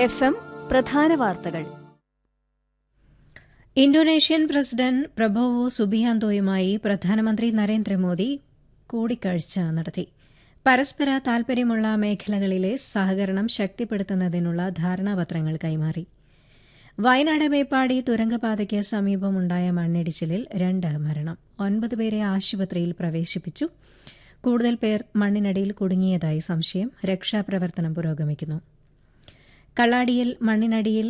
F M പ്രധാന വാർത്തകൾ Indonesian president Prabowo സുബിയാന്തോയുമായി പ്രധാനമന്ത്രി നരേന്ദ്രമോദി കൂടിക്കാഴ്ച നടത്തി പരസ്പര താൽപര്യമുള്ള മേഖലകളിലെ സഹകരണം ശക്തിപ്പെടുത്തുന്നതിനുള്ള ധാരണാപത്രങ്ങൾ കൈമാറി വയനാട് മേപ്പാടി തുരങ്കപാതയ്ക്ക് സമീപമുണ്ടായ മണ്ണിടിച്ചിലിൽ രണ്ട് മരണം ഒൻപത് പേരെ ആശുപത്രിയിൽ പ്രവേശിപ്പിച്ചു കൂടുതൽ പേർ മണ്ണിനടിയിൽ കുടുങ്ങിയതായി സംശയം രക്ഷാപ്രവർത്തനം പുരോഗമിക്കുന്നു കള്ളാടിയിൽ മണ്ണിനടിയിൽ